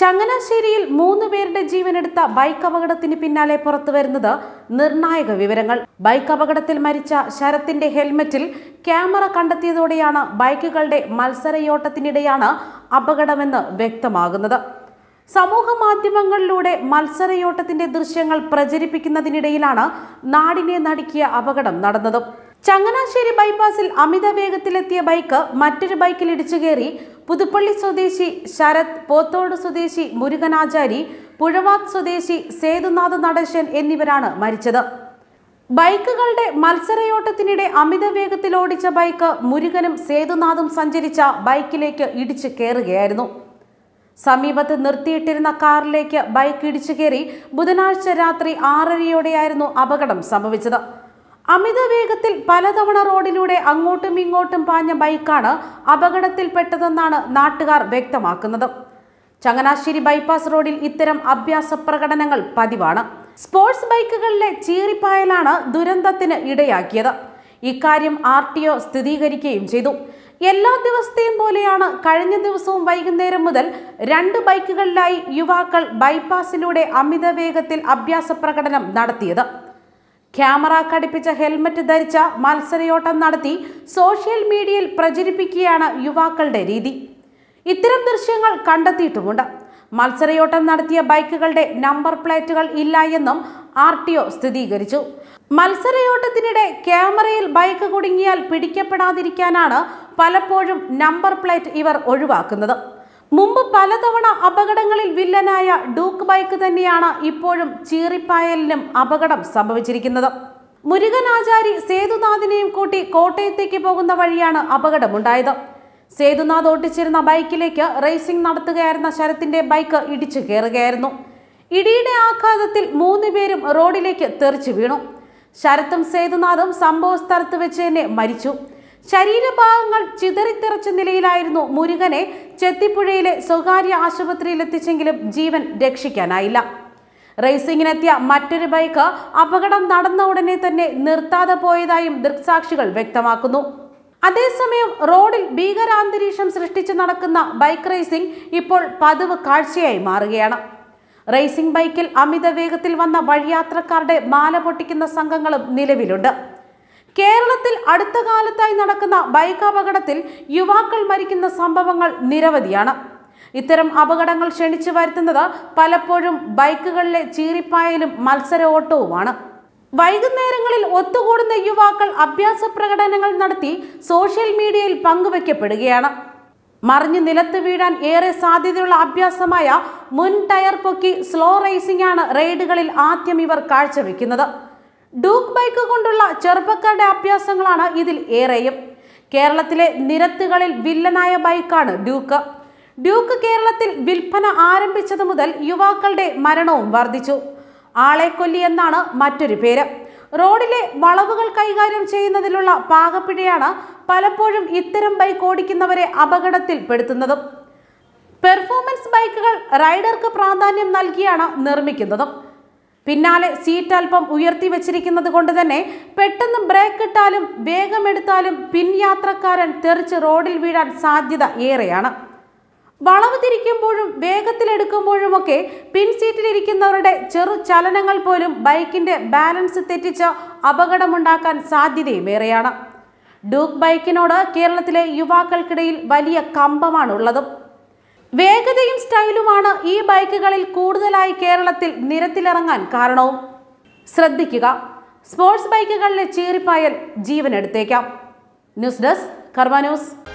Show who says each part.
Speaker 1: ചങ്ങനാശ്ശേരിയിൽ മൂന്ന് പേരുടെ ജീവനെടുത്ത ബൈക്ക് അപകടത്തിന് പിന്നാലെ പുറത്തു വരുന്നത് നിർണായക വിവരങ്ങൾ ബൈക്ക് അപകടത്തിൽ മരിച്ച ശരത്തിന്റെ ഹെൽമറ്റിൽ ക്യാമറ കണ്ടെത്തിയതോടെയാണ് ബൈക്കുകളുടെ മത്സരയോട്ടത്തിനിടെയാണ് അപകടമെന്ന് വ്യക്തമാകുന്നത് സമൂഹ മാധ്യമങ്ങളിലൂടെ മത്സരയോട്ടത്തിന്റെ ദൃശ്യങ്ങൾ പ്രചരിപ്പിക്കുന്നതിനിടയിലാണ് നാടിനെ നടുക്കിയ അപകടം നടന്നത് ചങ്ങനാശ്ശേരി ബൈപ്പാസിൽ അമിത വേഗത്തിലെത്തിയ ബൈക്ക് മറ്റൊരു ബൈക്കിൽ ഇടിച്ചു കയറി പുതുപ്പള്ളി സ്വദേശി ശരത് പോത്തോട് സ്വദേശി മുരുകനാചാരി പുഴവാത്ത് സ്വദേശി സേതുനാഥ് നടേശൻ എന്നിവരാണ് മരിച്ചത് ബൈക്കുകളുടെ മത്സരയോട്ടത്തിനിടെ അമിത വേഗത്തിൽ ഓടിച്ച ബൈക്ക് മുരുകനും സേതുനാഥും സഞ്ചരിച്ച ബൈക്കിലേക്ക് ഇടിച്ചു കയറുകയായിരുന്നു സമീപത്ത് നിർത്തിയിട്ടിരുന്ന കാറിലേക്ക് ബൈക്ക് ഇടിച്ചു കയറി ബുധനാഴ്ച രാത്രി ആറരയോടെയായിരുന്നു അപകടം സംഭവിച്ചത് അമിത വേഗത്തിൽ പലതവണ റോഡിലൂടെ അങ്ങോട്ടും ഇങ്ങോട്ടും പാഞ്ഞ ബൈക്കാണ് അപകടത്തിൽപ്പെട്ടതെന്നാണ് നാട്ടുകാർ വ്യക്തമാക്കുന്നത് ചങ്ങനാശ്ശേരി ബൈപ്പാസ് റോഡിൽ ഇത്തരം അഭ്യാസ പ്രകടനങ്ങൾ പതിവാണ് സ്പോർട്സ് ബൈക്കുകളിലെ ചീറിപ്പായലാണ് ദുരന്തത്തിന് ഇടയാക്കിയത് ഇക്കാര്യം ആർ ടി ഒ സ്ഥിരീകരിക്കുകയും ചെയ്തു എല്ലാ ദിവസത്തെയും പോലെയാണ് കഴിഞ്ഞ ദിവസവും വൈകുന്നേരം മുതൽ രണ്ട് ബൈക്കുകളിലായി യുവാക്കൾ ബൈപ്പാസിലൂടെ അമിത വേഗത്തിൽ അഭ്യാസ പ്രകടനം നടത്തിയത് ക്യാമറ ഘടിപ്പിച്ച ഹെൽമറ്റ് ധരിച്ച മത്സരയോട്ടം നടത്തി സോഷ്യൽ മീഡിയയിൽ പ്രചരിപ്പിക്കുകയാണ് യുവാക്കളുടെ രീതി ഇത്തരം ദൃശ്യങ്ങൾ കണ്ടെത്തിയിട്ടുമുണ്ട് മത്സരയോട്ടം നടത്തിയ ബൈക്കുകളുടെ നമ്പർ പ്ലേറ്റുകൾ ഇല്ല എന്നും ആർ ടി ഒ സ്ഥിരീകരിച്ചു മത്സരയോട്ടത്തിനിടെ ക്യാമറയിൽ ബൈക്ക് കുടുങ്ങിയാൽ പിടിക്കപ്പെടാതിരിക്കാനാണ് പലപ്പോഴും നമ്പർ പ്ലേറ്റ് ഇവർ ഒഴിവാക്കുന്നത് മുമ്പ് പലതവണ അപകടങ്ങളിൽ വില്ലനായ ഡൂക്ക് ബൈക്ക് തന്നെയാണ് ഇപ്പോഴും ചീറിപ്പായലിനും അപകടം സംഭവിച്ചിരിക്കുന്നത് മുരുകൻ ആചാരി സേതുനാഥിനെയും കൂട്ടി കോട്ടയത്തേക്ക് പോകുന്ന വഴിയാണ് അപകടമുണ്ടായത് സേതുനാഥ് ഓട്ടിച്ചിരുന്ന ബൈക്കിലേക്ക് റേസിംഗ് നടത്തുകയായിരുന്ന ശരത്തിന്റെ ബൈക്ക് ഇടിച്ചു കയറുകയായിരുന്നു ഇടിയുടെ ആഘാതത്തിൽ മൂന്ന് പേരും റോഡിലേക്ക് തെറിച്ചു വീണു ശരത്തും സേതുനാഥും സംഭവ സ്ഥലത്ത് വെച്ച് തന്നെ മരിച്ചു ശരീരഭാഗങ്ങൾ ചിതറിത്തെറിച്ച നിലയിലായിരുന്നു മുരുകനെ ചെത്തിപ്പുഴയിലെ സ്വകാര്യ ആശുപത്രിയിൽ എത്തിച്ചെങ്കിലും ജീവൻ രക്ഷിക്കാനായില്ല റേസിംഗിനെത്തിയ മറ്റൊരു ബൈക്ക് അപകടം നടന്ന ഉടനെ തന്നെ നിർത്താതെ പോയതായും ദൃക്സാക്ഷികൾ വ്യക്തമാക്കുന്നു അതേസമയം റോഡിൽ ഭീകരാന്തരീക്ഷം സൃഷ്ടിച്ചു നടക്കുന്ന ബൈക്ക് റേസിംഗ് ഇപ്പോൾ പതിവ് കാഴ്ചയായി മാറുകയാണ് റേസിംഗ് ബൈക്കിൽ അമിത വേഗത്തിൽ വന്ന വഴിയാത്രക്കാരുടെ മാല പൊട്ടിക്കുന്ന സംഘങ്ങളും നിലവിലുണ്ട് കേരളത്തിൽ അടുത്ത കാലത്തായി നടക്കുന്ന ബൈക്ക് അപകടത്തിൽ യുവാക്കൾ മരിക്കുന്ന സംഭവങ്ങൾ നിരവധിയാണ് ഇത്തരം അപകടങ്ങൾ ക്ഷണിച്ചു വരുത്തുന്നത് പലപ്പോഴും ബൈക്കുകളിലെ ചീറിപ്പായലും മത്സര ഓട്ടവുമാണ് വൈകുന്നേരങ്ങളിൽ ഒത്തുകൂടുന്ന യുവാക്കൾ അഭ്യാസ പ്രകടനങ്ങൾ നടത്തി സോഷ്യൽ മീഡിയയിൽ പങ്കുവയ്ക്കപ്പെടുകയാണ് മറിഞ്ഞ് നിലത്ത് വീഴാൻ ഏറെ സാധ്യതയുള്ള അഭ്യാസമായ മുൻ ടയർ പൊക്കി സ്ലോ റേസിംഗ് ആണ് റെയ്ഡുകളിൽ ആദ്യം ഇവർ കാഴ്ചവെക്കുന്നത് ഡൂക്ക് ബൈക്ക് കൊണ്ടുള്ള ചെറുപ്പക്കാരുടെ അഭ്യാസങ്ങളാണ് ഇതിൽ ഏറെയും കേരളത്തിലെ നിരത്തുകളിൽ വില്ലനായ ബൈക്കാണ് ഡ്യൂക്ക് ഡ്യൂക്ക് കേരളത്തിൽ വിൽപ്പന ആരംഭിച്ചത് മുതൽ യുവാക്കളുടെ മരണവും വർദ്ധിച്ചു ആളെ കൊല്ലി എന്നാണ് മറ്റൊരു പേര് റോഡിലെ വളവുകൾ കൈകാര്യം ചെയ്യുന്നതിലുള്ള പാകപ്പിഴയാണ് പലപ്പോഴും ഇത്തരം ബൈക്ക് ഓടിക്കുന്നവരെ അപകടത്തിൽപ്പെടുത്തുന്നതും പെർഫോമൻസ് ബൈക്കുകൾ റൈഡർക്ക് പ്രാധാന്യം നൽകിയാണ് നിർമ്മിക്കുന്നതും പിന്നാലെ സീറ്റ് അല്പം ഉയർത്തി വെച്ചിരിക്കുന്നത് കൊണ്ട് തന്നെ പെട്ടെന്ന് ബ്രേക്ക് ഇട്ടാലും വേഗമെടുത്താലും പിൻയാത്രക്കാരൻ തെറിച്ച് റോഡിൽ വീഴാൻ സാധ്യത ഏറെയാണ് വളവ് തിരിക്കുമ്പോഴും വേഗത്തിലെടുക്കുമ്പോഴുമൊക്കെ പിൻ സീറ്റിലിരിക്കുന്നവരുടെ ചെറു ചലനങ്ങൾ പോലും ബൈക്കിന്റെ ബാലൻസ് തെറ്റിച്ച് അപകടമുണ്ടാക്കാൻ സാധ്യതയും ഏറെയാണ് ഡൂക്ക് ബൈക്കിനോട് കേരളത്തിലെ യുവാക്കൾക്കിടയിൽ വലിയ കമ്പമാണുള്ളതും വേഗതയും സ്റ്റൈലുമാണ് ഈ ബൈക്കുകളിൽ കൂടുതലായി കേരളത്തിൽ നിരത്തിലിറങ്ങാൻ കാരണവും ശ്രദ്ധിക്കുക സ്പോർട്സ് ബൈക്കുകളിലെ ചീറിപ്പായൽ ജീവനെടുത്തേക്കാം ന്യൂസ് ഡെസ്ക് കർമ്മ ന്യൂസ്